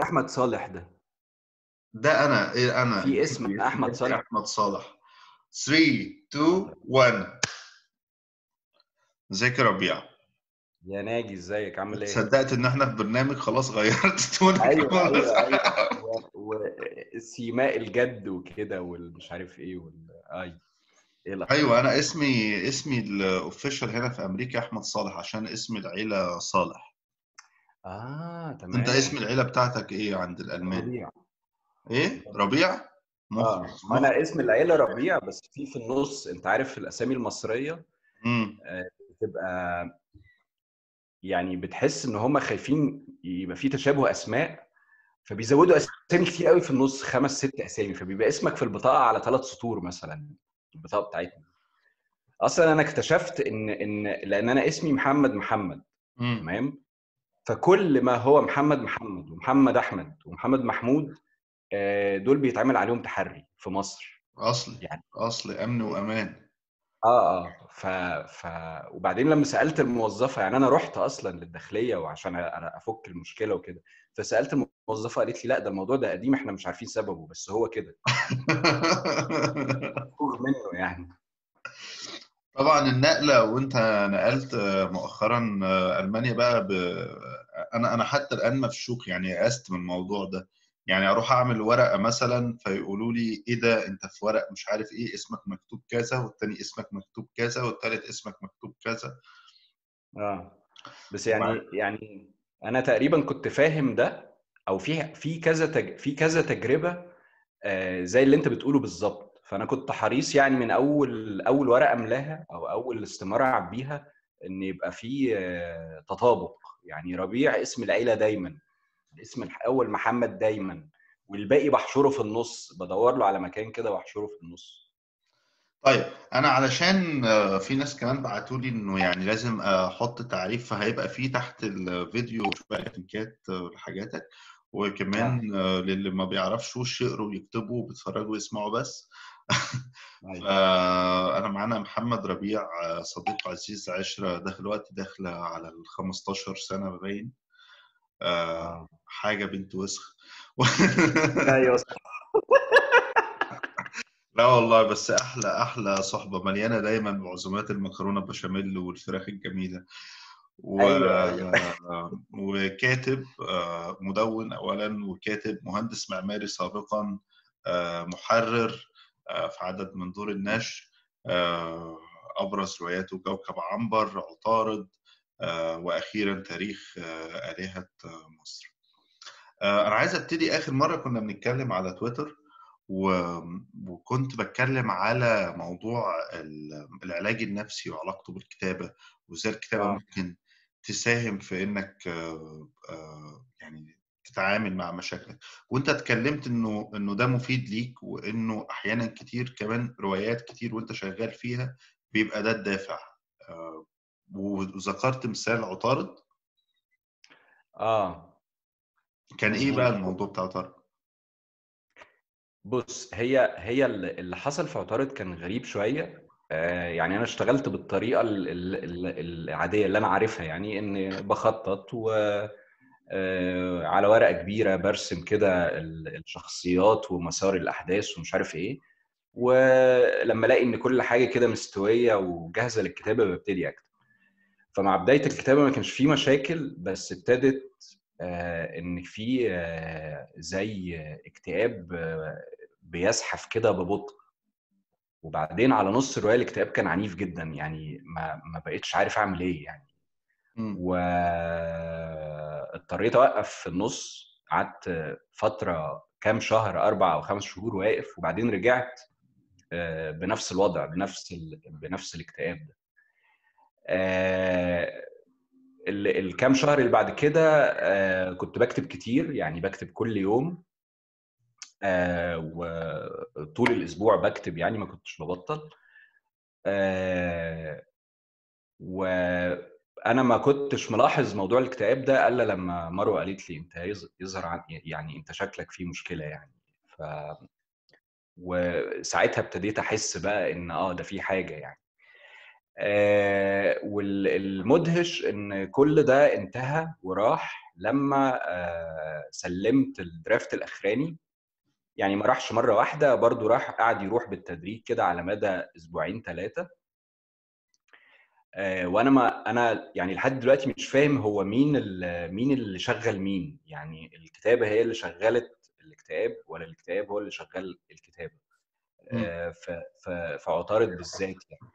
احمد صالح ده ده انا ايه انا في اسم احمد صالح احمد صالح 3 2 1 ازيك يا ربيع يا ناجي ازيك عامل ايه صدقت ان احنا في برنامج خلاص غيرت تونك ايوه ايوه ايوه وسيماء الجد وكده والمش عارف ايه وال ايوه ايه الأخبار؟ ايوه انا اسمي اسمي الاوفيشال هنا في امريكا احمد صالح عشان اسم العيله صالح اه تمام انت اسم العيله بتاعتك ايه عند الالمان ربيع ايه ربيع اه مخلص ما انا اسم العيله ربيع بس في في النص انت عارف الاسامي المصريه امم بتبقى يعني بتحس ان هم خايفين يبقى في تشابه اسماء فبيزودوا اسامي كتير قوي في النص خمس ست اسامي فبيبقى اسمك في البطاقه على ثلاث سطور مثلا البطاقه بتاعتنا اصلا انا اكتشفت ان ان لان انا اسمي محمد محمد امم تمام فكل ما هو محمد محمد ومحمد احمد ومحمد محمود آه، دول بيتعمل عليهم تحري في مصر اصلي يعني اصلي امن وامان اه اه ف... ف وبعدين لما سالت الموظفه يعني انا رحت اصلا للداخليه وعشان أ- افك المشكله وكده فسالت الموظفه قالت لي لا ده الموضوع ده قديم احنا مش عارفين سببه بس هو كده مفروغ منه يعني طبعا النقله وانت نقلت مؤخرا المانيا بقى ب... انا انا حتى الان مفشوخ يعني يأست من الموضوع ده يعني اروح اعمل ورقه مثلا فيقولوا لي ايه ده انت في ورق مش عارف ايه اسمك مكتوب كذا والتاني اسمك مكتوب كذا والتالت اسمك مكتوب كذا اه بس وبعد- يعني يعني انا تقريبا كنت فاهم ده او في في كذا تج... في كذا تجربه آه، زي اللي انت بتقوله بالظبط فانا كنت حريص يعني من اول اول ورقه املاها او اول استماره اعبيها ان يبقى في آه، تطابق يعني ربيع اسم العيله دايما الاسم الاول محمد دايما والباقي بحشره في النص بدور له على مكان كده واحشره في النص طيب انا علشان آه، في ناس كمان بعتوا لي انه يعني لازم احط تعريف فهيبقى في تحت الفيديو شويه لينكات آه، لحاجاتك وكمان آه، للي ما بيعرفش يقروا ويكتبوا وبيتفرجوا ويسمعوا بس أيوة. فانا معانا محمد ربيع آه، صديق عزيز عشره داخل وقت داخله على ال 15 سنه باين آه، آه. حاجه بنت وسخ ايوه لا والله بس احلى احلى صحبه مليانه دايما بعزومات المكرونه بشاميل والفراخ الجميله و... أيوة، وكاتب آه، مدون اولا وكاتب مهندس معماري سابقا آه، محرر آه، في عدد من دور النشر آه، ابرز رواياته كوكب عنبر عطارد آه، واخيرا تاريخ آه، الهه آه، مصر آه، انا عايز ابتدي اخر مره كنا بنتكلم على تويتر و... وكنت بتكلم على موضوع ال- العلاج النفسي وعلاقته بالكتابة وازاي الكتابة آه. ممكن تساهم في انك آه، آه، يعني تتعامل مع مشاكلك وانت اتكلمت انه انه ده مفيد ليك وانه احيانا كتير كمان روايات كتير وانت شغال فيها بيبقى ده الدافع آه، وذكرت مثال عطارد اه كان ايه مظبوط. بقى الموضوع بتاع عطارد؟ بص هي هي اللي اللي حصل في عطارد كان غريب شويه آه، يعني انا اشتغلت بالطريقه ال- ال- ال- العاديه اللي انا عارفها يعني ان بخطط و آه، على ورقه كبيره برسم كده ال- الشخصيات ومسار الاحداث ومش عارف ايه ولما الاقي ان كل حاجه كده مستويه وجاهزه للكتابه ببتدي اكتب فمع بدايه الكتابه ما كانش فيه مشاكل بس ابتدت آه، ان في آه، زي اكتئاب آه، بيزحف كده ببطء وبعدين على نص الروايه الاكتئاب كان عنيف جدا يعني ما ما بقتش عارف اعمل ايه يعني مم. واضطريت اوقف في النص قعدت فتره كام شهر اربع او خمس شهور واقف وبعدين رجعت آه، بنفس الوضع بنفس ال... بنفس الاكتئاب ده آه، ال- الكام شهر اللي بعد كده آه، كنت بكتب كتير يعني بكتب كل يوم آه، وطول الاسبوع بكتب يعني ما كنتش ببطل آه، وانا ما كنتش ملاحظ موضوع الاكتئاب ده الا لما مروه قالت لي انت يظ- يظهر عن- يعني انت شكلك فيه مشكله يعني ف وساعتها ابتديت احس بقى ان اه ده في حاجه يعني آه والمدهش ان كل ده انتهى وراح لما آه، سلمت الدرافت الاخراني يعني ما راحش مره واحده برضو راح قعد يروح بالتدريج كده على مدى اسبوعين ثلاثه وانا ما انا يعني لحد دلوقتي مش فاهم هو مين اللي مين اللي شغل مين يعني الكتابه هي اللي شغلت الاكتئاب ولا الاكتئاب هو اللي شغل الكتابه مم. آه، ف ف فعطارد بالذات يعني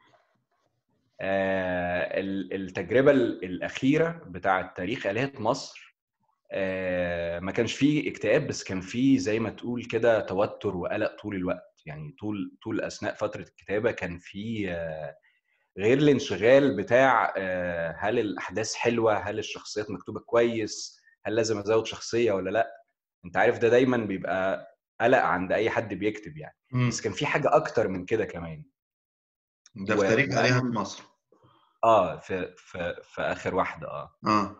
آه، ال- التجربه ال- الاخيره بتاعه تاريخ الهه مصر آه، ما كانش فيه اكتئاب بس كان فيه زي ما تقول كده توتر وقلق طول الوقت يعني طول طول اثناء فتره الكتابه كان فيه آه، غير الانشغال بتاع آه، هل الاحداث حلوه هل الشخصيات مكتوبه كويس هل لازم ازود شخصيه ولا لا انت عارف ده دايما بيبقى قلق عند اي حد بيكتب يعني مم. بس كان في حاجه اكتر من كده كمان ده في و- تاريخ وأنا- آلهة مصر اه في في في اخر واحده اه اه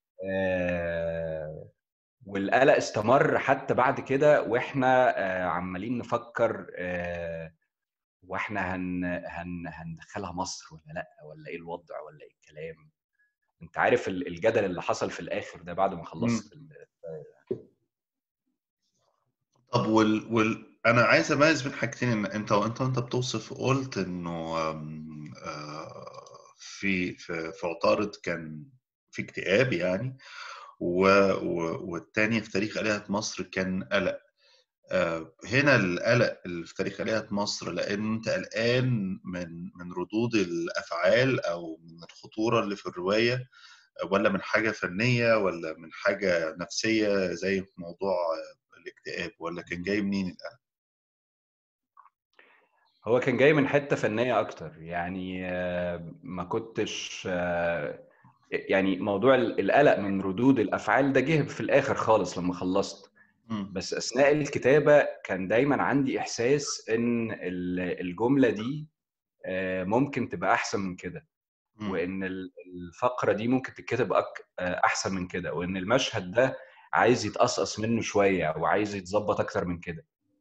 آه، والقلق استمر حتى بعد كده واحنا آه، عمالين نفكر آه، واحنا هن هن هندخلها مصر ولا لا ولا ايه الوضع ولا ايه الكلام انت عارف ال- الجدل اللي حصل في الاخر ده بعد ما خلصت ال- طب وال... وال... انا عايز اميز بين حاجتين ان انت وانت وانت بتوصف قلت انه آم، آه، في في في عطارد كان في اكتئاب يعني و... و... والتاني في تاريخ آلهة مصر كان قلق آه، هنا القلق اللي في تاريخ آلهة مصر لأن أنت قلقان من من ردود الأفعال أو من الخطورة اللي في الرواية ولا من حاجة فنية ولا من حاجة نفسية زي موضوع آه، الاكتئاب ولا كان جاي منين القلق؟ هو كان جاي من حته فنيه اكتر يعني آه، ما كنتش آه، يعني موضوع ال- القلق من ردود الافعال ده جه في الاخر خالص لما خلصت مم. بس اثناء الكتابه كان دايما عندي احساس ان ال- الجمله دي آه، ممكن تبقى احسن من كده مم. وان ال- الفقره دي ممكن تتكتب أك- آه، احسن من كده وان المشهد ده عايز يتقصقص منه شويه او عايز يتظبط اكتر من كده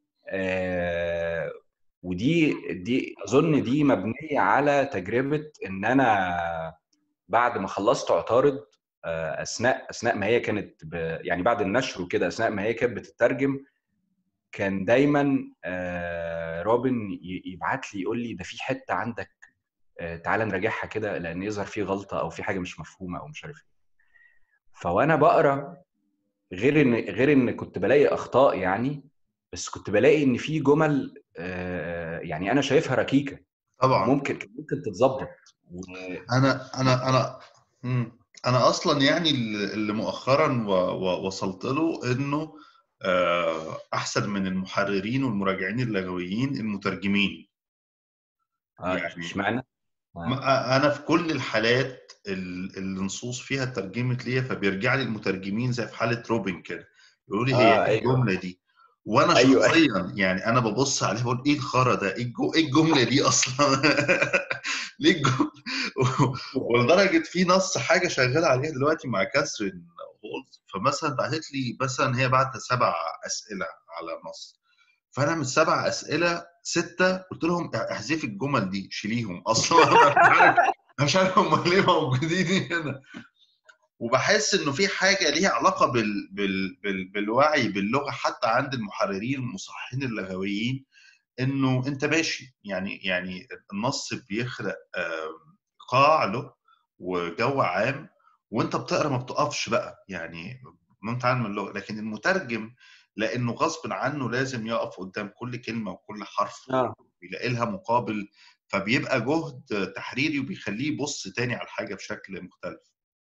آه، ودي دي اظن دي مبنيه على تجربه ان انا بعد ما خلصت عطارد آه، اثناء اثناء ما هي كانت ب... يعني بعد النشر وكده اثناء ما هي كانت بتترجم كان دايما آه، روبن ي- يبعت لي يقول لي ده في حته عندك آه، تعالى نراجعها كده لان يظهر في غلطه او في حاجه مش مفهومه او مش عارف ايه فوانا بقرا غير ان غير ان كنت بلاقي اخطاء يعني بس كنت بلاقي ان في جمل آه، يعني انا شايفها ركيكه طبعا ممكن ممكن تتظبط و... انا انا انا مم. انا اصلا يعني اللي مؤخرا و- و- وصلت له انه آه، احسن من المحررين والمراجعين اللغويين المترجمين آه، يعني اشمعنى؟ آه. ما- انا في كل الحالات ال- اللي نصوص فيها اترجمت ليا فبيرجع لي المترجمين زي في حاله روبن كده يقولوا لي هي آه، ايه أيوة. الجمله دي وانا أيوة. شخصيا يعني انا ببص عليها بقول ايه الخرا ده ايه الجو- إيه الجمله دي اصلا ليه الجمله ولدرجه في نص حاجه شغاله عليها دلوقتي مع كاثرين هولز فمثلا بعتت لي مثلا هي بعت سبع اسئله على نص فانا من السبع اسئله سته قلت لهم احذفي الجمل دي شيليهم اصلا انا مش عارف أنا مش عارف هم ليه موجودين هنا وبحس انه في حاجه ليها علاقه بال... بال... بال... بالوعي باللغه حتى عند المحررين المصححين اللغويين انه انت ماشي يعني يعني النص بيخلق آم، قاع له وجو عام وانت بتقرا ما بتقفش بقى يعني وانت عالم اللغه لكن المترجم لانه غصب عنه لازم يقف قدام كل كلمه وكل حرف آه. ويلاقي لها مقابل فبيبقى جهد تحريري وبيخليه يبص تاني على الحاجه بشكل مختلف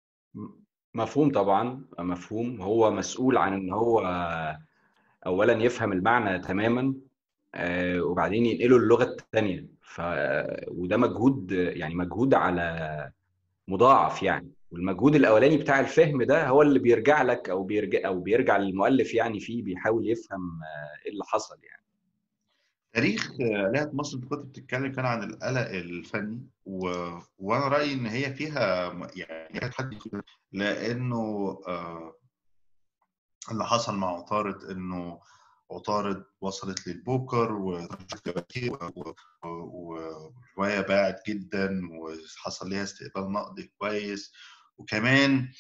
مفهوم طبعا مفهوم هو مسؤول عن ان هو اولا يفهم المعنى تماما آه، وبعدين ينقله اللغه الثانيه ف وده مجهود يعني مجهود على مضاعف يعني والمجهود الاولاني بتاع الفهم ده هو اللي بيرجع لك او بيرجع او بيرجع للمؤلف يعني فيه بيحاول يفهم آه، ايه اللي حصل يعني تاريخ آلهة مصر انت كنت بتتكلم كان عن القلق الفني و... وانا رايي ان هي فيها م- يعني فيها تحدي كبير، لانه آه، اللي حصل مع عطارد انه عطارد وصلت للبوكر ورواية و... و... ورواية باعت جدا وحصل ليها استقبال نقدي كويس وكمان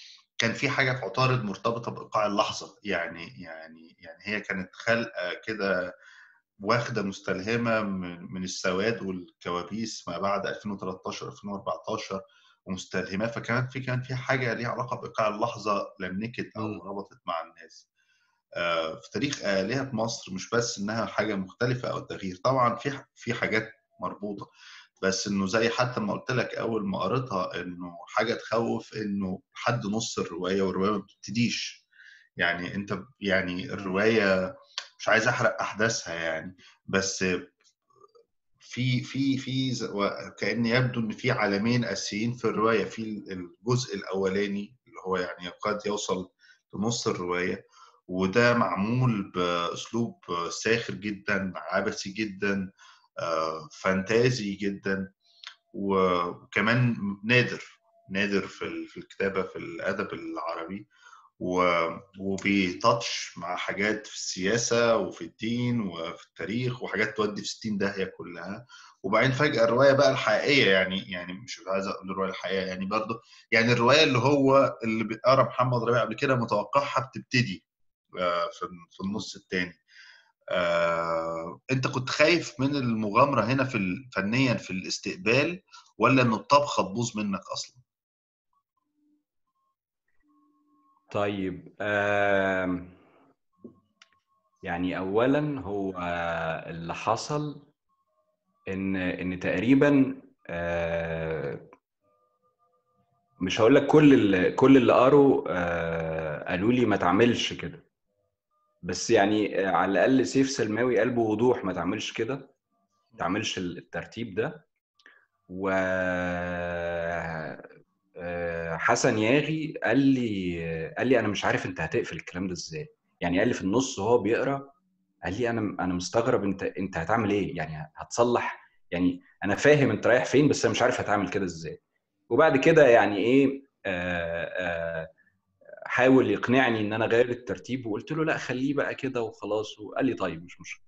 كان في حاجه في عطارد مرتبطه بايقاع اللحظه يعني يعني يعني هي كانت خلقه كده واخده مستلهمه من من السواد والكوابيس ما بعد 2013 2014 ومستلهمات فكانت في كان في حاجه ليها علاقه بايقاع اللحظه لنكت او مم. ربطت مع الناس آه، في تاريخ آلهة مصر مش بس إنها حاجة مختلفة أو تغيير طبعا في في حاجات مربوطة بس إنه زي حتى ما قلت لك أول ما قريتها إنه حاجة تخوف إنه لحد نص الرواية والرواية ما بتبتديش يعني أنت يعني الرواية مش عايز أحرق أحداثها يعني بس في في في ز- و- كأن يبدو إن في عالمين أساسيين في الرواية في الجزء الأولاني اللي هو يعني قد يوصل لنص الرواية وده معمول بأسلوب ساخر جدا عبثي جدا آه، فانتازي جدا وكمان نادر نادر في ال- في الكتابة في الأدب العربي و- وبيتاتش مع حاجات في السياسة وفي الدين وفي التاريخ وحاجات تودي في 60 داهية كلها وبعدين فجأة الرواية بقى الحقيقية يعني يعني مش عايز أقول الرواية الحقيقية يعني برضه يعني الرواية اللي هو اللي بيقرا محمد ربيع قبل كده متوقعها بتبتدي آه، في في النص الثاني آه، انت كنت خايف من المغامرة هنا في ال- فنيا في الاستقبال ولا ان الطبخة تبوظ منك اصلا طيب آم، يعني اولا هو اللي حصل ان ان تقريبا آه، مش هقول لك كل اللي كل اللي قروا آه، قالوا لي ما تعملش كده بس يعني آه، على الاقل سيف سلماوي قال بوضوح ما تعملش كده ما تعملش الترتيب ده و آه، حسن ياغي قال لي قال لي انا مش عارف انت هتقفل الكلام ده ازاي يعني قال لي في النص وهو بيقرا قال لي انا انا مستغرب انت انت هتعمل ايه يعني هتصلح يعني انا فاهم انت رايح فين بس انا مش عارف هتعمل كده ازاي وبعد كده يعني ايه آه، آه، حاول يقنعني ان انا غير الترتيب وقلت له لا خليه بقى كده وخلاص وقال لي طيب مش مشكله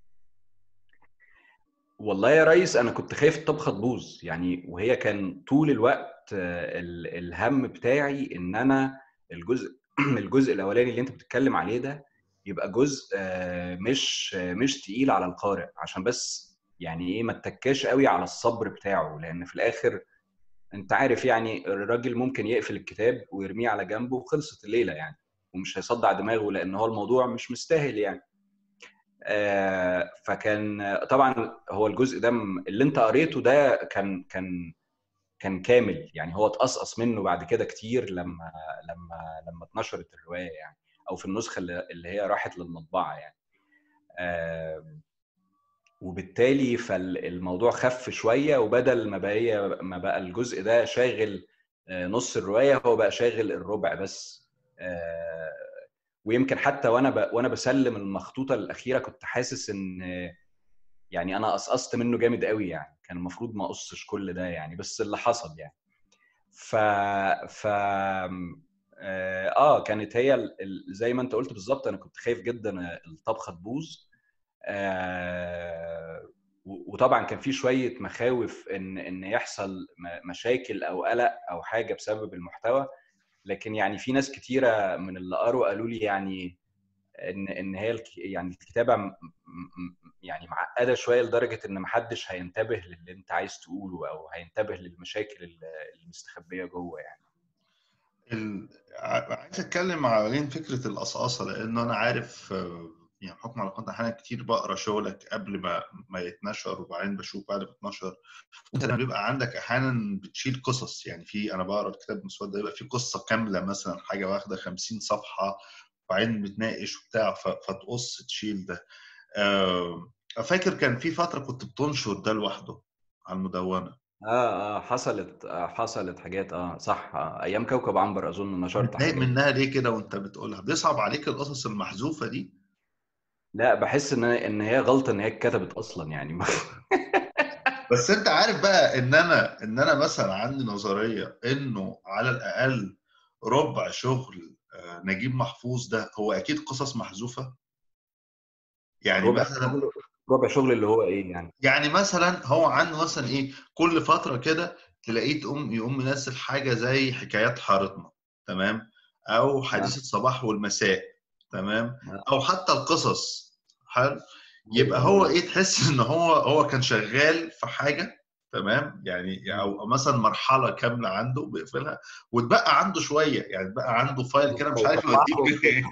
والله يا ريس انا كنت خايف الطبخه تبوظ يعني وهي كان طول الوقت آه، ال- الهم بتاعي ان انا الجزء الجزء الاولاني اللي انت بتتكلم عليه ده يبقى جزء آه، مش آه، مش تقيل على القارئ عشان بس يعني ايه ما اتكاش قوي على الصبر بتاعه لان في الاخر انت عارف يعني الراجل ممكن يقفل الكتاب ويرميه على جنبه وخلصت الليله يعني ومش هيصدع دماغه لان هو الموضوع مش مستاهل يعني آه، فكان طبعا هو الجزء ده م- اللي انت قريته ده كان كان كان كامل يعني هو اتقصقص منه بعد كده كتير لما لما لما اتنشرت الروايه يعني او في النسخه اللي اللي هي راحت للمطبعه يعني آه، وبالتالي فالموضوع خف شويه وبدل ما بقى ما بقى الجزء ده شاغل آه، نص الروايه هو بقى شاغل الربع بس آه، ويمكن حتى وانا ب... وانا بسلم المخطوطه الاخيره كنت حاسس ان يعني انا قصقصت منه جامد قوي يعني كان المفروض ما اقصش كل ده يعني بس اللي حصل يعني ف ف اه آه، كانت هي ال... ال- زي ما انت قلت بالظبط انا كنت خايف جدا الطبخه تبوظ آه و- وطبعا كان في شويه مخاوف ان ان يحصل م- مشاكل او قلق او حاجه بسبب المحتوى لكن يعني في ناس كتيره من اللي قروا قالوا لي يعني ان ان هي الك- يعني الكتابه م- م- يعني معقده شويه لدرجه ان محدش هينتبه للي انت عايز تقوله او هينتبه للمشاكل ال- المستخبيه جوه يعني ال... ع- عايز اتكلم حوالين فكره القصقصه لانه انا عارف آه، يعني بحكم على كنت احيانا كتير بقرا شغلك قبل ما ما يتنشر وبعدين بشوف بعد ما اتنشر وانت لما بيبقى عندك احيانا بتشيل قصص يعني في انا بقرا الكتاب مسود ده يبقى في قصه كامله مثلا حاجه واخده 50 صفحه وبعدين بتناقش وبتاع ف- فتقص تشيل ده آه، فاكر كان في فتره كنت بتنشر ده لوحده على المدونه اه اه حصلت آه حصلت حاجات اه صح آه ايام كوكب عنبر اظن نشرت متضايق حاجات منها ليه كده وانت بتقولها بيصعب عليك القصص المحذوفه دي لا بحس ان ان هي غلطه ان هي اتكتبت اصلا يعني بس انت عارف بقى ان انا ان انا مثلا عندي نظريه انه على الاقل ربع شغل آه، نجيب محفوظ ده هو اكيد قصص محذوفه يعني ربع مثلا شغل ربع شغل اللي هو ايه يعني يعني مثلا هو عنده مثلا ايه كل فتره كده تلاقيه تقوم يقوم منزل حاجه زي حكايات حارتنا تمام او حديث الصباح والمساء تمام آه. او حتى القصص حلو يبقى هو ايه تحس ان هو هو كان شغال في حاجه تمام يعني او مثلا مرحله كامله عنده بيقفلها واتبقى عنده شويه يعني اتبقى عنده فايل كده مش عارف يوديه فين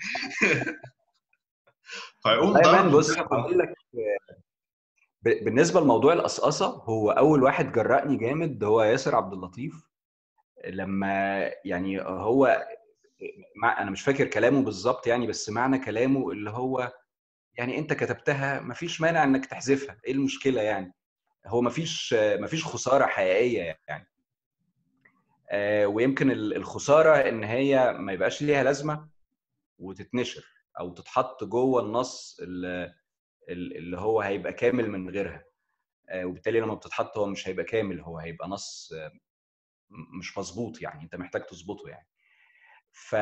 فيقوم والله يا مان ضرب بص هقول لك ب- بالنسبه لموضوع القصقصه هو اول واحد جرأني جامد هو ياسر عبد اللطيف لما يعني هو مع انا مش فاكر كلامه بالظبط يعني بس معنى كلامه اللي هو يعني انت كتبتها مفيش مانع انك تحذفها ايه المشكله يعني هو مفيش مفيش خساره حقيقيه يعني آه، ويمكن ال- الخساره ان هي ما يبقاش ليها لازمه وتتنشر او تتحط جوه النص اللي اللي هو هيبقى كامل من غيرها آه، وبالتالي لما بتتحط هو مش هيبقى كامل هو هيبقى نص آه، م- مش مظبوط يعني انت محتاج تظبطه يعني ف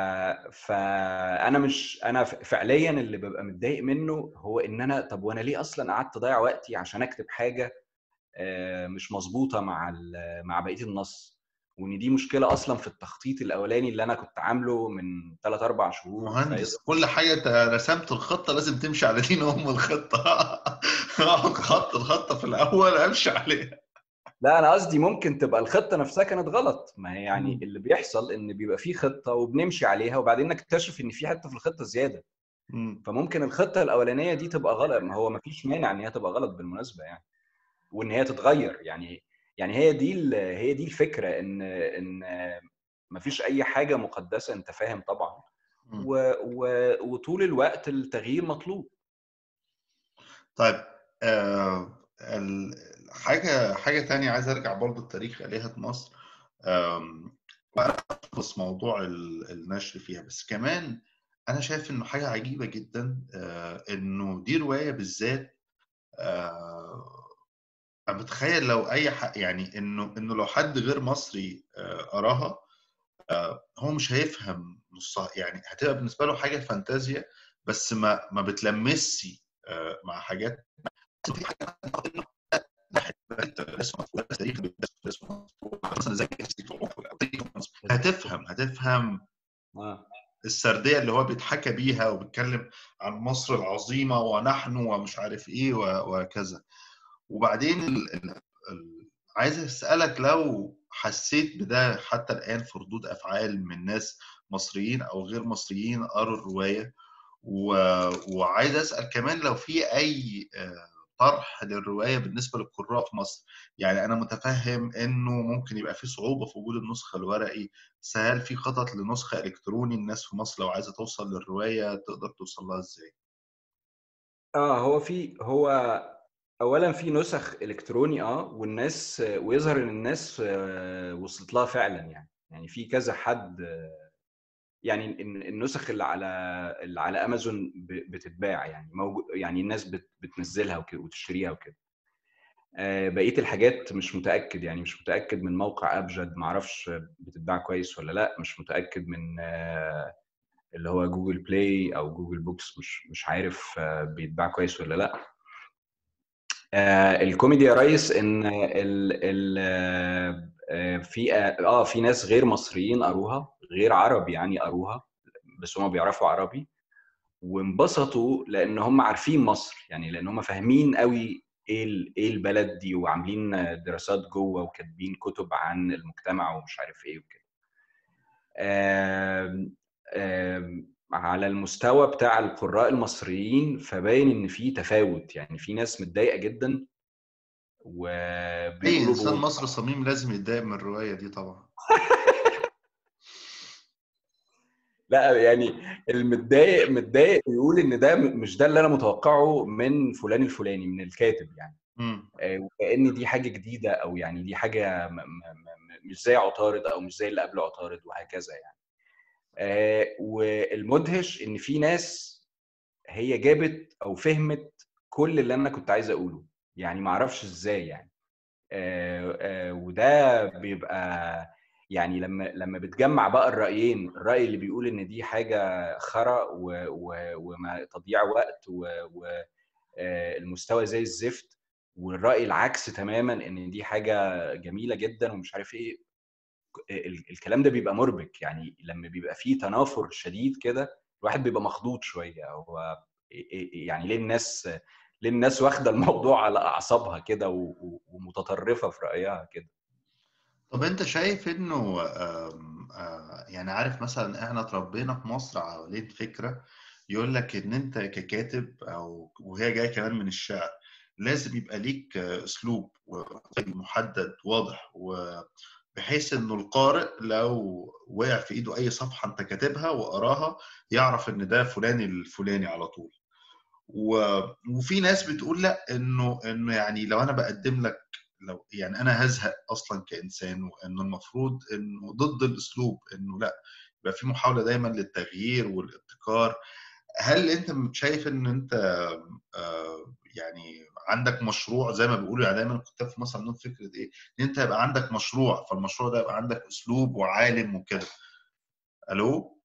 فانا مش انا ف- فعليا اللي ببقى متضايق منه هو ان انا طب وانا ليه اصلا قعدت اضيع وقتي عشان اكتب حاجه آه، مش مظبوطه مع ال- مع بقيه النص وان دي مشكله اصلا في التخطيط الاولاني اللي انا كنت عامله من 3 4 شهور مهندس فيظهر- كل حاجه انت رسمت الخطه لازم تمشي على دين ام الخطه خط الخطه في الاول امشي عليها لا انا قصدي ممكن تبقى الخطه نفسها كانت غلط ما هي يعني مم. اللي بيحصل ان بيبقى في خطه وبنمشي عليها وبعدين نكتشف ان في حته في الخطه زياده مم. فممكن الخطه الاولانيه دي تبقى غلط ما هو ما فيش مانع ان هي تبقى غلط بالمناسبه يعني وان هي تتغير يعني يعني هي دي ال- هي دي الفكره ان ان ما فيش اي حاجه مقدسه انت فاهم طبعا مم. و و وطول الوقت التغيير مطلوب طيب آه ال- حاجه حاجه تانية عايز ارجع برضو التاريخ آلهة مصر آم، وانا بخص موضوع ال- النشر فيها بس كمان انا شايف انه حاجه عجيبه جدا آه انه دي روايه بالذات آه انا بتخيل لو اي حق يعني انه انه لو حد غير مصري آه قراها آه هو مش هيفهم نصها يعني هتبقى بالنسبه له حاجه فانتازيا بس ما ما بتلمسي آه مع حاجات في حاجات لسه مفهومة، تاريخ لسه مفهومة. مثلا زي هتفهم هتفهم اه السرديه اللي هو بيتحكى بيها وبيتكلم عن مصر العظيمه ونحن ومش عارف ايه و- وكذا وبعدين ال... ال... ال... عايز اسالك لو حسيت بده حتى الان في ردود افعال من ناس مصريين او غير مصريين قروا الروايه و... وعايز اسال كمان لو في اي آه، طرح للروايه بالنسبه للقراء في مصر يعني انا متفهم انه ممكن يبقى في صعوبه في وجود النسخه الورقي بس هل في خطط لنسخه الكتروني الناس في مصر لو عايزه توصل للروايه تقدر توصل لها ازاي اه هو في هو اولا في نسخ الكتروني اه والناس ويظهر ان الناس آه، وصلت لها فعلا يعني يعني في كذا حد آه، يعني ال- النسخ اللي على اللي على امازون ب- بتتباع يعني موجود يعني الناس بت- بتنزلها وك- وتشتريها وكده آه، بقيه الحاجات مش متاكد يعني مش متاكد من موقع ابجد معرفش بتتباع كويس ولا لا مش متاكد من آه، اللي هو جوجل بلاي او جوجل بوكس مش مش عارف آه، بيتباع كويس ولا لا آه الكوميدي يا ريس ان ال ال آه، آه، في اه في ناس غير مصريين قروها غير عرب يعني قروها بس هم بيعرفوا عربي وانبسطوا لان هم عارفين مصر يعني لان هم فاهمين قوي ايه ال- ايه البلد دي وعاملين دراسات جوه وكاتبين كتب عن المجتمع ومش عارف ايه وكده آم، آم، على المستوى بتاع القراء المصريين فباين ان في تفاوت يعني في ناس متضايقه جدا اي وبيقولوا انسان بوضوح مصري صميم لازم يتضايق من الروايه دي طبعا لا يعني المتضايق متضايق بيقول ان ده م- مش ده اللي انا متوقعه من فلان الفلاني من الكاتب يعني مم. آه، وكأن دي حاجه جديده او يعني دي حاجه م- م- م- مش زي عطارد او مش زي اللي قبل عطارد وهكذا يعني آه، والمدهش ان في ناس هي جابت او فهمت كل اللي انا كنت عايز اقوله يعني ما اعرفش ازاي يعني آه، آه، وده بيبقى يعني لما لما بتجمع بقى الرايين الراي اللي بيقول ان دي حاجه خرا و- و- وما تضييع وقت والمستوى زي الزفت والراي العكس تماما ان دي حاجه جميله جدا ومش عارف ايه ال- الكلام ده بيبقى مربك يعني لما بيبقى فيه تنافر شديد كده الواحد بيبقى مخضوض شويه هو إيه- إيه- يعني ليه الناس ليه الناس واخده الموضوع على اعصابها كده و- و- ومتطرفه في رايها كده طب انت شايف انه آم، آه، يعني عارف مثلا احنا اتربينا في مصر حوالين فكرة يقول لك ان انت ككاتب او وهي جاية كمان من الشعر لازم يبقى ليك آه، اسلوب محدد واضح وبحيث انه القارئ لو وقع في ايده اي صفحة انت كاتبها وقراها يعرف ان ده فلان الفلاني على طول و... وفي ناس بتقول لا انه انه يعني لو انا بقدم لك لو يعني انا هزهق اصلا كانسان وانه المفروض انه ضد الاسلوب انه لا يبقى في محاوله دايما للتغيير والابتكار هل انت شايف ان انت آه، يعني عندك مشروع زي ما بيقولوا يعني دايما الكتاب في مصر عندهم فكره ايه؟ ان انت يبقى عندك مشروع فالمشروع ده يبقى عندك اسلوب وعالم وكده. الو؟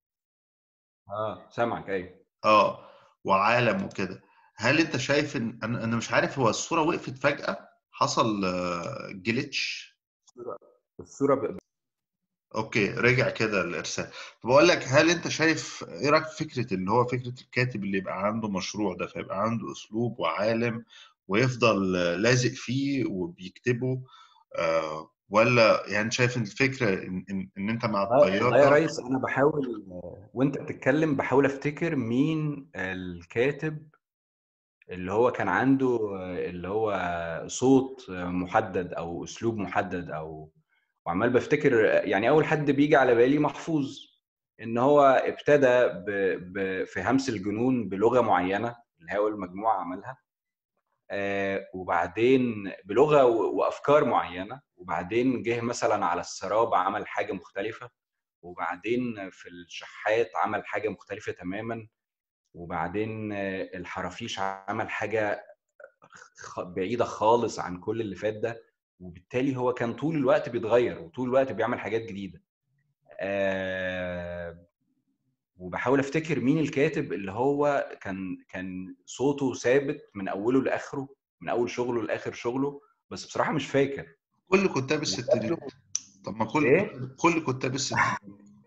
اه سامعك ايوه اه وعالم وكده. هل انت شايف ان انا أنا مش عارف هو الصوره وقفت فجاه حصل جليتش الصوره ب... اوكي رجع كده الارسال طب اقول لك هل انت شايف ايه رايك في فكره اللي هو فكره الكاتب اللي يبقى عنده مشروع ده فيبقى عنده اسلوب وعالم ويفضل لازق فيه وبيكتبه آه ولا يعني شايف الفكره ان, إن, إن انت مع التيار والله يا ده ريس انا بحاول وانت بتتكلم بحاول افتكر مين الكاتب اللي هو كان عنده اللي هو صوت محدد او اسلوب محدد او وعمال بفتكر يعني اول حد بيجي على بالي محفوظ ان هو ابتدى ب... ب... في همس الجنون بلغه معينه اللي هي اول مجموعه عملها آه وبعدين بلغه و... وافكار معينه وبعدين جه مثلا على السراب عمل حاجه مختلفه وبعدين في الشحات عمل حاجه مختلفه تماما وبعدين آه، الحرافيش عمل حاجه خ- بعيده خالص عن كل اللي فات ده وبالتالي هو كان طول الوقت بيتغير وطول الوقت بيعمل حاجات جديده آه وبحاول افتكر مين الكاتب اللي هو كان كان صوته ثابت من اوله لاخره من اول شغله لاخر شغله بس بصراحه مش فاكر كل كتاب الستينات طب ما كل ايه كل كتاب الستينات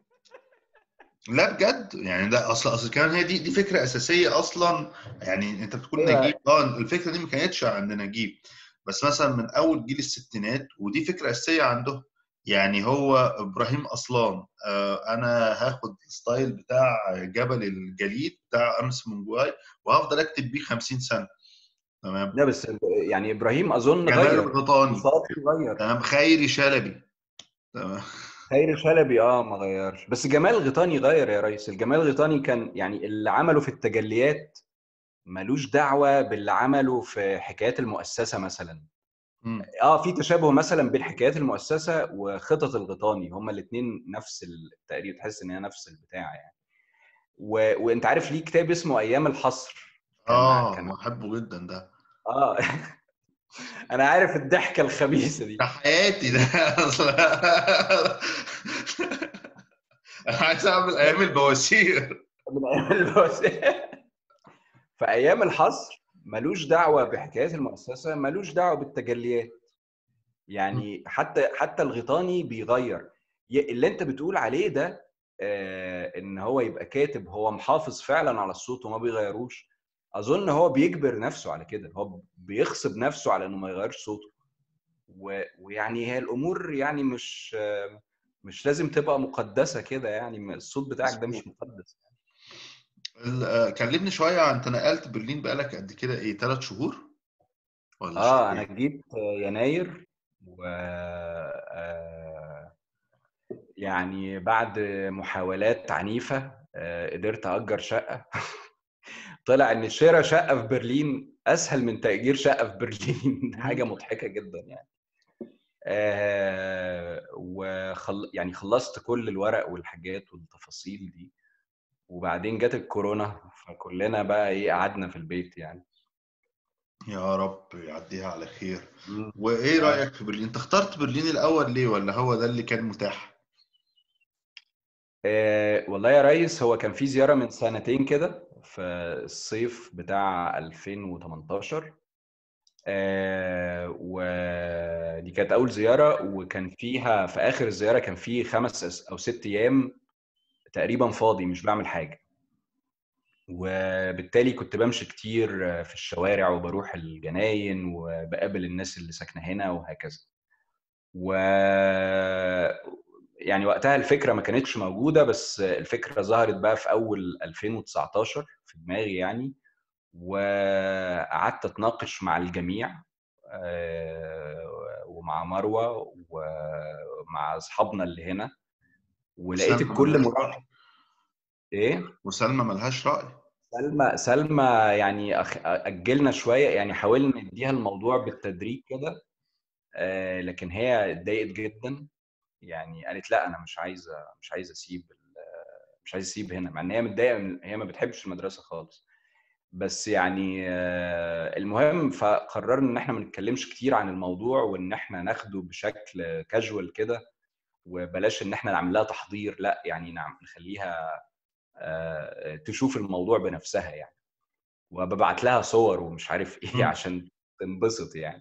لا بجد يعني ده اصل اصل كمان هي دي دي فكره اساسيه اصلا يعني انت بتقول أيوة. نجيب اه الفكره دي ما كانتش عند نجيب بس مثلا من اول جيل الستينات ودي فكره اساسيه عندهم يعني هو ابراهيم اصلان آه انا هاخد الستايل بتاع جبل الجليد بتاع امس منجواي وهفضل اكتب بيه 50 سنه تمام لا بس يعني ابراهيم اظن جمال غير الغيطاني صوتي غير تمام خيري شلبي تمام خير شلبي اه ما غيرش بس جمال غيطاني غير يا ريس الجمال غيطاني كان يعني اللي عمله في التجليات ملوش دعوه باللي عمله في حكايات المؤسسه مثلا مم. اه في تشابه مثلا بين حكايات المؤسسه وخطط الغيطاني هما الاثنين نفس التقريب تحس ان هي نفس البتاع يعني و... وانت عارف ليه كتاب اسمه ايام الحصر كان اه كان بحبه جدا ده اه انا عارف الضحكه الخبيثه دي ده حياتي ده اصلا انا عايز اعمل ايام البواسير من ايام البواسير في ايام الحصر ملوش دعوه بحكايات المؤسسه ملوش دعوه بالتجليات يعني حتى حتى الغيطاني بيغير ي- اللي انت بتقول عليه ده آه، ان هو يبقى كاتب هو محافظ فعلا على الصوت وما بيغيروش اظن هو بيجبر نفسه على كده هو بيغصب نفسه على انه ما يغيرش صوته و- ويعني هي الامور يعني مش آه، مش لازم تبقى مقدسه كده يعني الصوت بتاعك ده مش مقدس ال- آه، كلمني شويه عن انت نقلت برلين بقالك قد كده ايه ثلاث شهور ولا اه انا شهرين جيت يناير و آه، يعني بعد محاولات عنيفة آه، قدرت أجر شقة طلع إن شراء شقة في برلين أسهل من تأجير شقة في برلين حاجة مضحكة جدا يعني آه، وخل... يعني خلصت كل الورق والحاجات والتفاصيل دي وبعدين جت الكورونا فكلنا بقى ايه قعدنا في البيت يعني يا رب يعديها على خير مم. وايه آه. رايك في برلين انت اخترت برلين الاول ليه ولا هو ده اللي كان متاح آه، والله يا ريس هو كان في زيارة من سنتين كده في الصيف بتاع 2018 آه، ودي كانت اول زياره وكان فيها في اخر الزياره كان في خمس او ست ايام تقريبا فاضي مش بعمل حاجه وبالتالي كنت بمشي كتير في الشوارع وبروح الجناين وبقابل الناس اللي ساكنه هنا وهكذا و يعني وقتها الفكره ما كانتش موجوده بس الفكره ظهرت بقى في اول 2019 في دماغي يعني وقعدت اتناقش مع الجميع آه، ومع مروه ومع اصحابنا اللي هنا ولقيت الكل مرحب ايه وسلمى ملهاش راي سلمى سلمى يعني أخ... اجلنا شويه يعني حاولنا نديها الموضوع بالتدريج كده آه لكن هي اتضايقت جدا يعني قالت لا انا مش عايزه مش عايزه اسيب مش عايزه اسيب هنا مع ان هي متضايقه هي ما بتحبش المدرسه خالص بس يعني آه المهم فقررنا ان احنا ما نتكلمش كتير عن الموضوع وان احنا ناخده بشكل كاجوال كده وبلاش ان احنا نعمل لها تحضير لا يعني نعم نخليها آه تشوف الموضوع بنفسها يعني وببعت لها صور ومش عارف ايه عشان تنبسط يعني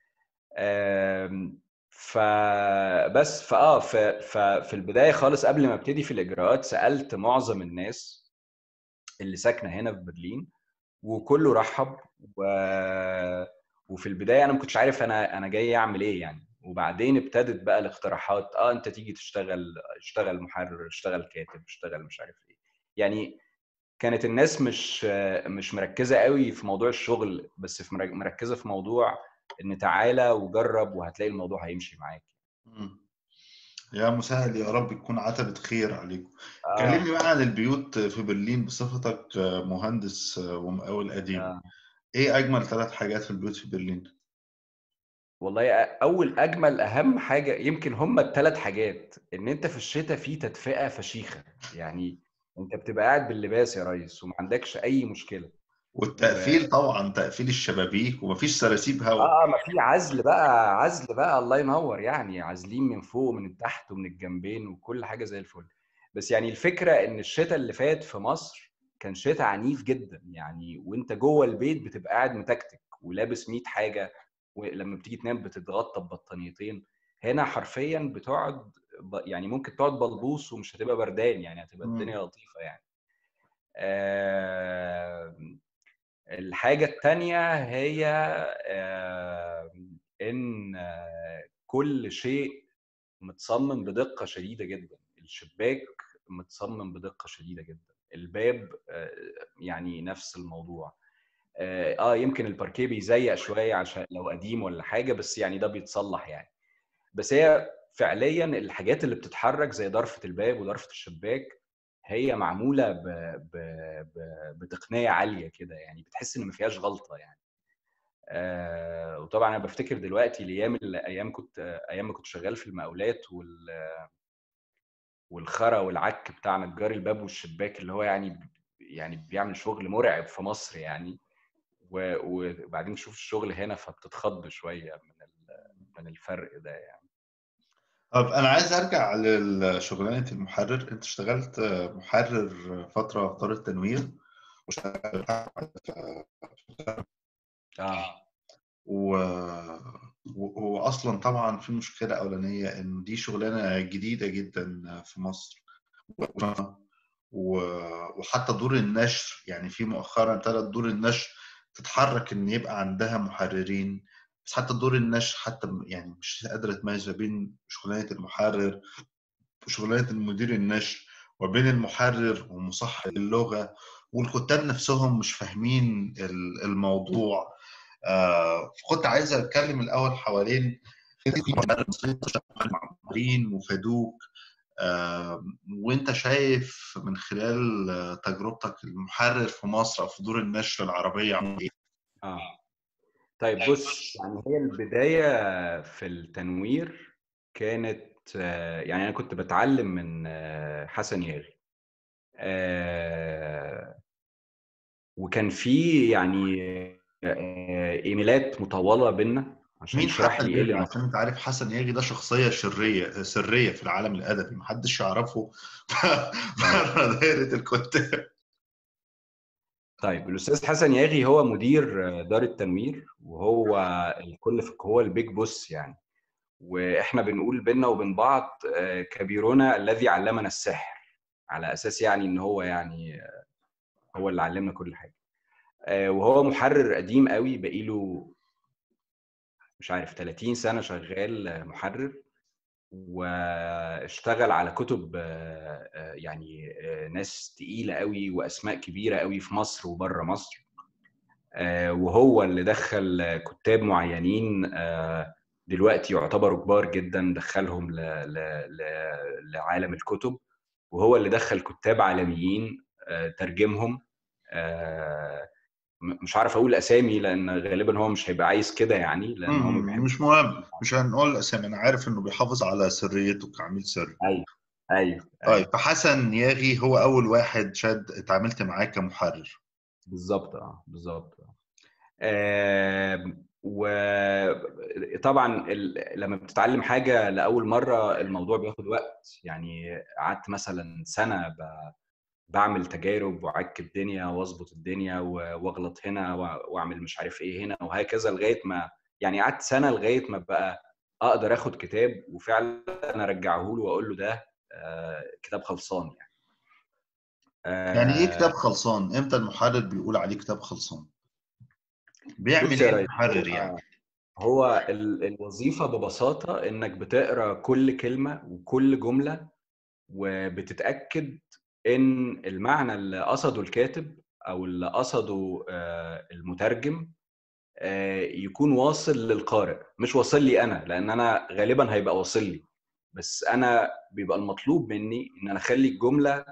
فبس فاه ففي البدايه خالص قبل ما ابتدي في الاجراءات سالت معظم الناس اللي ساكنه هنا في برلين وكله رحب و... وفي البدايه انا ما كنتش عارف انا انا جاي اعمل ايه يعني وبعدين ابتدت بقى الاقتراحات اه انت تيجي تشتغل اشتغل محرر اشتغل كاتب اشتغل مش عارف ايه يعني كانت الناس مش مش مركزه قوي في موضوع الشغل بس في مركزه في موضوع ان تعالى وجرب وهتلاقي الموضوع هيمشي معاك يا مسهل يا رب يكون عتبة خير عليكم آه. كلمني بقى عن البيوت في برلين بصفتك مهندس ومقاول قديم آه. ايه اجمل ثلاث حاجات في البيوت في برلين والله اول اجمل اهم حاجه يمكن هم الثلاث حاجات ان انت في الشتاء في تدفئه فشيخه يعني انت بتبقى قاعد باللباس يا ريس وما عندكش اي مشكله والتقفيل طبعا تقفيل الشبابيك ومفيش سراسيب هواء اه ما في عزل بقى عزل بقى الله ينور يعني عازلين من فوق ومن تحت ومن الجنبين وكل حاجه زي الفل بس يعني الفكره ان الشتاء اللي فات في مصر كان شتاء عنيف جدا يعني وانت جوه البيت بتبقى قاعد متكتك ولابس 100 حاجه ولما بتيجي تنام بتتغطى ببطانيتين هنا حرفيا بتقعد يعني ممكن تقعد بلبوس ومش هتبقى بردان يعني هتبقى الدنيا لطيفه يعني آه الحاجة التانية هي إن كل شيء متصمم بدقة شديدة جدا الشباك متصمم بدقة شديدة جدا الباب يعني نفس الموضوع اه يمكن الباركيه بيزيق شويه عشان لو قديم ولا حاجه بس يعني ده بيتصلح يعني بس هي فعليا الحاجات اللي بتتحرك زي ضرفه الباب وضرفه الشباك هي معموله ب... ب... ب... بتقنيه عاليه كده يعني بتحس ان ما فيهاش غلطه يعني آه وطبعا انا بفتكر دلوقتي الايام ايام كنت ايام ما كنت شغال في المقاولات وال والخرا والعك بتاع نجار الباب والشباك اللي هو يعني يعني بيعمل شغل مرعب في مصر يعني وبعدين تشوف الشغل هنا فبتتخض شويه من من الفرق ده يعني طب انا عايز ارجع لشغلانه المحرر انت اشتغلت محرر فتره في دار التنوير واشتغلت اه و... وهو اصلا طبعا في مشكله اولانيه ان دي شغلانه جديده جدا في مصر و... وحتى دور النشر يعني في مؤخرا ابتدت دور النشر تتحرك ان يبقى عندها محررين بس حتى دور النشر حتى يعني مش قادره تميز ما بين شغلانه المحرر وشغلانه المدير النشر وبين المحرر ومصحح اللغه والكتاب نفسهم مش فاهمين الموضوع آه كنت عايز اتكلم الاول حوالين معمرين وفادوك آه وانت شايف من خلال تجربتك المحرر في مصر في دور النشر العربيه عامل ايه؟ اه طيب بص يعني هي البدايه في التنوير كانت يعني انا كنت بتعلم من حسن ياغي وكان في يعني ايميلات مطوله بينا عشان يشرح لي ايه اللي عشان انت عارف حسن ياغي ده شخصيه شريه سريه في العالم الادبي محدش يعرفه بره دايره الكتاب طيب الاستاذ حسن ياغي هو مدير دار التنوير وهو الكل في هو البيج بوس يعني واحنا بنقول بينا وبين بعض آه، كبيرنا الذي علمنا السحر على اساس يعني ان هو يعني آه، هو اللي علمنا كل حاجه آه، وهو محرر قديم قوي بقيله مش عارف 30 سنه شغال محرر واشتغل على كتب يعني ناس تقيله قوي واسماء كبيره قوي في مصر وبره مصر وهو اللي دخل كتاب معينين دلوقتي يعتبروا كبار جدا دخلهم لعالم الكتب وهو اللي دخل كتاب عالميين ترجمهم مش عارف اقول اسامي لان غالبا هو مش هيبقى عايز كده يعني لان هو مش مهم مش هنقول اسامي انا عارف انه بيحافظ على سريته كعميل سري ايوه ايوه طيب فحسن ياغي هو اول واحد شاد اتعاملت معاه كمحرر بالظبط اه بالظبط آه وطبعا لما بتتعلم حاجه لاول مره الموضوع بياخد وقت يعني قعدت مثلا سنه ب... بعمل تجارب واعك الدنيا واظبط الدنيا واغلط هنا واعمل مش عارف ايه هنا وهكذا لغايه ما يعني قعدت سنه لغايه ما بقى اقدر اخد كتاب وفعلا ارجعه له واقول له ده آه كتاب خلصان يعني آه يعني ايه كتاب خلصان؟ امتى المحرر بيقول عليه كتاب خلصان؟ بيعمل ايه المحرر يعني؟ هو الوظيفه ببساطه انك بتقرا كل كلمه وكل جمله وبتتاكد ان المعنى اللي قصده الكاتب او اللي قصده المترجم يكون واصل للقارئ مش واصل لي انا لان انا غالبا هيبقى واصل لي بس انا بيبقى المطلوب مني ان انا اخلي الجمله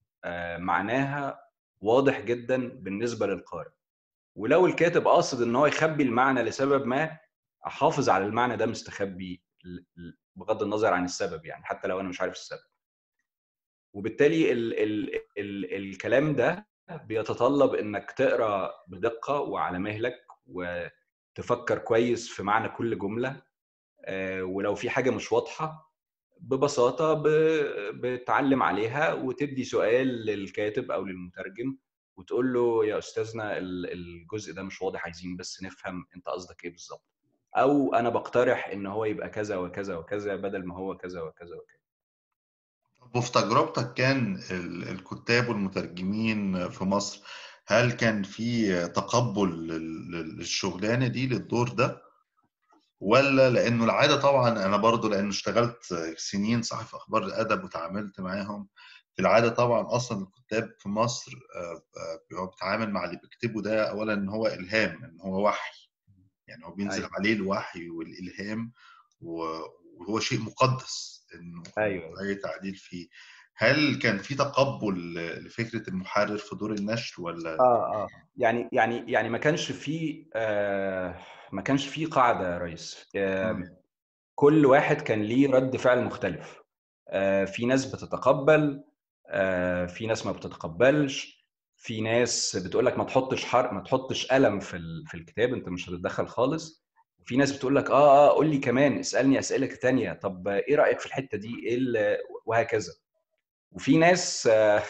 معناها واضح جدا بالنسبه للقارئ ولو الكاتب قاصد ان هو يخبي المعنى لسبب ما احافظ على المعنى ده مستخبي بغض النظر عن السبب يعني حتى لو انا مش عارف السبب وبالتالي ال ال ال الكلام ده بيتطلب انك تقرا بدقه وعلى مهلك وتفكر كويس في معنى كل جمله ولو في حاجه مش واضحه ببساطه بتعلم عليها وتدي سؤال للكاتب او للمترجم وتقول له يا استاذنا الجزء ده مش واضح عايزين بس نفهم انت قصدك ايه بالظبط او انا بقترح ان هو يبقى كذا وكذا وكذا بدل ما هو كذا وكذا وكذا وفي تجربتك كان الكتاب والمترجمين في مصر هل كان في تقبل للشغلانه دي للدور ده ولا لانه العاده طبعا انا برضو لانه اشتغلت سنين صحفي اخبار الادب وتعاملت معاهم في العاده طبعا اصلا الكتاب في مصر هو بيتعامل مع اللي بيكتبه ده اولا ان هو الهام ان هو وحي يعني هو بينزل أيوة. عليه الوحي والالهام وهو شيء مقدس انه أيوة. اي تعديل فيه هل كان في تقبل لفكره المحرر في دور النشر ولا اه اه يعني يعني يعني ما كانش في آه ما كانش في قاعده يا ريس آه كل واحد كان ليه رد فعل مختلف آه في ناس بتتقبل آه في ناس ما بتتقبلش في ناس بتقول لك ما تحطش حرق ما تحطش قلم في في الكتاب انت مش هتتدخل خالص وفي ناس بتقول لك اه اه قول لي كمان اسالني اسئله تانية طب ايه رايك في الحته دي ايه وهكذا وفي ناس آه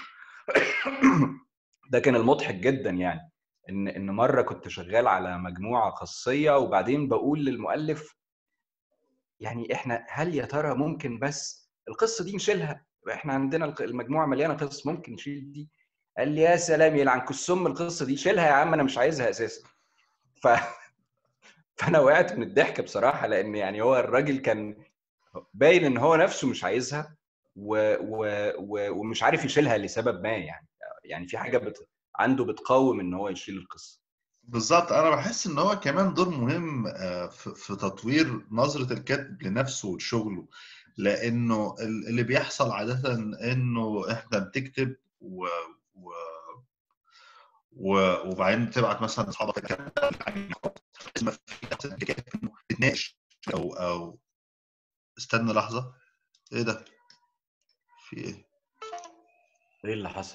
ده كان المضحك جدا يعني ان ان مره كنت شغال على مجموعه قصيه وبعدين بقول للمؤلف يعني احنا هل يا ترى ممكن بس القصه دي نشيلها احنا عندنا المجموعه مليانه قصص ممكن نشيل دي قال لي يا سلام يلعن كسم القصه دي شيلها يا عم انا مش عايزها اساسا ف فانا وقعت من الضحك بصراحه لان يعني هو الراجل كان باين ان هو نفسه مش عايزها و... و... و... ومش عارف يشيلها لسبب ما يعني يعني في حاجه بت... عنده بتقاوم ان هو يشيل القصه بالظبط انا بحس ان هو كمان دور مهم في تطوير نظره الكاتب لنفسه ولشغله لانه اللي بيحصل عاده انه احنا بتكتب و... و... و... وبعدين تبعت مثلا لاصحابك لازم في تتناقش او او استنى لحظه ايه ده في ايه ايه اللي حصل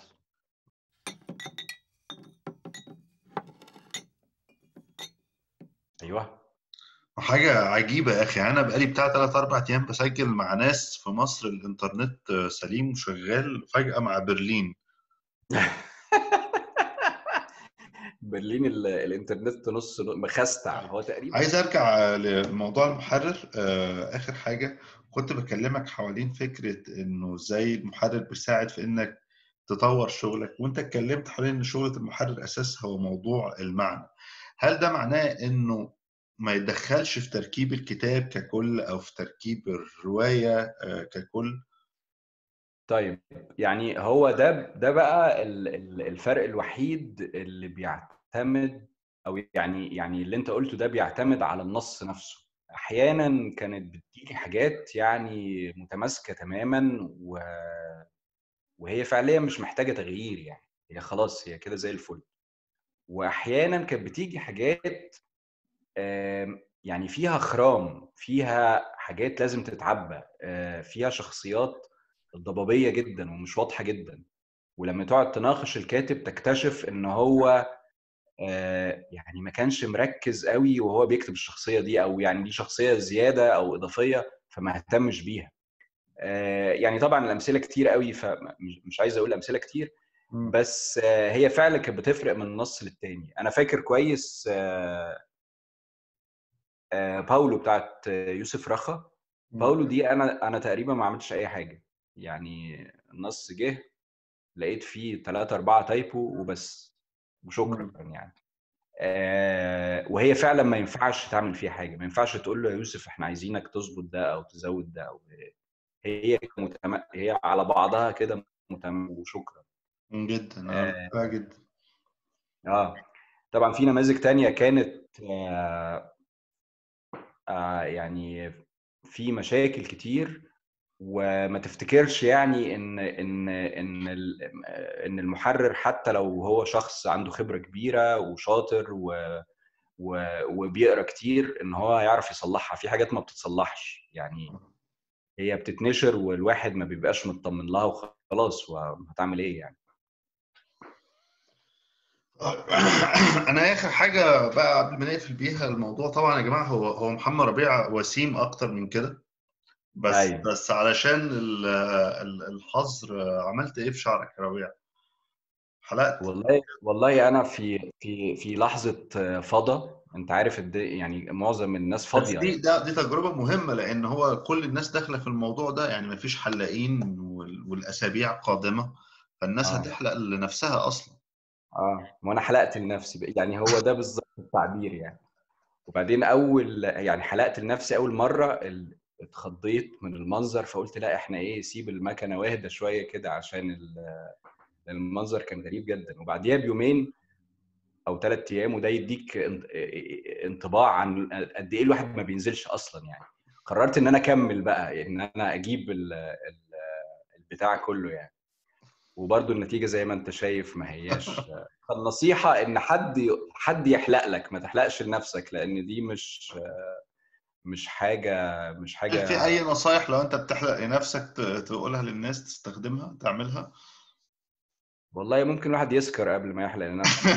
ايوه حاجة عجيبة يا أخي أنا بقالي بتاع تلات أربع أيام بسجل مع ناس في مصر الإنترنت سليم وشغال فجأة مع برلين برلين ال- الانترنت نص مخستع هو تقريبا عايز ارجع لموضوع المحرر آه، اخر حاجه كنت بكلمك حوالين فكره انه ازاي المحرر بيساعد في انك تطور شغلك وانت اتكلمت حوالين ان شغله المحرر اساسها هو موضوع المعنى هل ده معناه انه ما يتدخلش في تركيب الكتاب ككل او في تركيب الروايه آه، ككل طيب يعني هو ده ده بقى ال- ال- الفرق الوحيد اللي بيعتمد او يعني يعني اللي انت قلته ده بيعتمد على النص نفسه احيانا كانت بتيجي حاجات يعني متماسكه تماما و... وهي فعليا مش محتاجه تغيير يعني هي خلاص هي كده زي الفل واحيانا كانت بتيجي حاجات آم، يعني فيها خرام فيها حاجات لازم تتعبى آه، فيها شخصيات ضبابيه جدا ومش واضحه جدا ولما تقعد تناقش الكاتب تكتشف ان هو آه، يعني ما كانش مركز قوي وهو بيكتب الشخصيه دي او يعني دي شخصيه زياده او اضافيه فما اهتمش بيها آه، يعني طبعا الامثله كتير قوي فمش مش عايز اقول امثله كتير بس آه، هي فعلا كانت بتفرق من نص للتاني انا فاكر كويس آه، آه، باولو بتاعت آه، يوسف رخا باولو دي انا انا تقريبا ما عملتش اي حاجه يعني النص جه لقيت فيه ثلاثة أربعة تايبو وبس وشكرا يعني آه وهي فعلا ما ينفعش تعمل فيها حاجه ما ينفعش تقول له يا يوسف احنا عايزينك تظبط ده او تزود ده أو هي متم... هي على بعضها كده متم وشكرا جدا انا آه. بحبها جدا اه طبعا في نماذج تانية كانت آه آه يعني في مشاكل كتير وما تفتكرش يعني ان ان ان ال- ان المحرر حتى لو هو شخص عنده خبره كبيره وشاطر و و- وبيقرا كتير ان هو هيعرف يصلحها في حاجات ما بتتصلحش يعني هي بتتنشر والواحد ما بيبقاش مطمن لها وخلاص وهتعمل ايه يعني انا اخر حاجه بقى قبل ما نقفل بيها الموضوع طبعا يا جماعه هو هو محمد ربيع وسيم اكتر من كده بس أيوة. بس علشان ال- ال- الحظر عملت ايه في شعرك يا ربيع؟ حلقت والله والله انا في في في لحظه فضا انت عارف الد- يعني معظم الناس بس فاضيه دي ده دي تجربه مهمه لان هو كل الناس داخله في الموضوع ده يعني مفيش حلاقين وال- والاسابيع قادمه فالناس آه. هتحلق لنفسها اصلا اه وانا حلقت لنفسي بقى. يعني هو ده بالظبط التعبير يعني وبعدين اول يعني حلقت لنفسي اول مره ال- اتخضيت من المنظر فقلت لا احنا ايه سيب المكنه واهدى شويه كده عشان ال- المنظر كان غريب جدا وبعديها بيومين او ثلاث ايام وده يديك ان- انطباع عن قد ايه الواحد ما بينزلش اصلا يعني قررت ان انا اكمل بقى ان انا اجيب ال- ال- البتاع كله يعني وبرضه النتيجه زي ما انت شايف ما هياش فالنصيحه ان حد ي- حد يحلق لك ما تحلقش لنفسك لان دي مش مش حاجه مش هل حاجه في اي نصايح لو انت بتحلق لنفسك ت- تقولها للناس تستخدمها تعملها؟ والله ممكن الواحد يسكر قبل ما يحلق لنفسه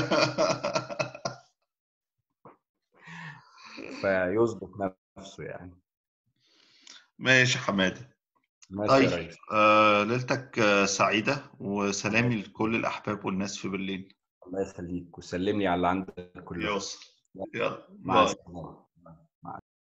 فيظبط نفسه يعني ماشي يا حمادي ماشي يا طيب ريس آه ليلتك آه، سعيدة وسلامي لكل الأحباب والناس في برلين الله يخليك وسلم لي على اللي عندك كله يوصل يلا مع باي السلامه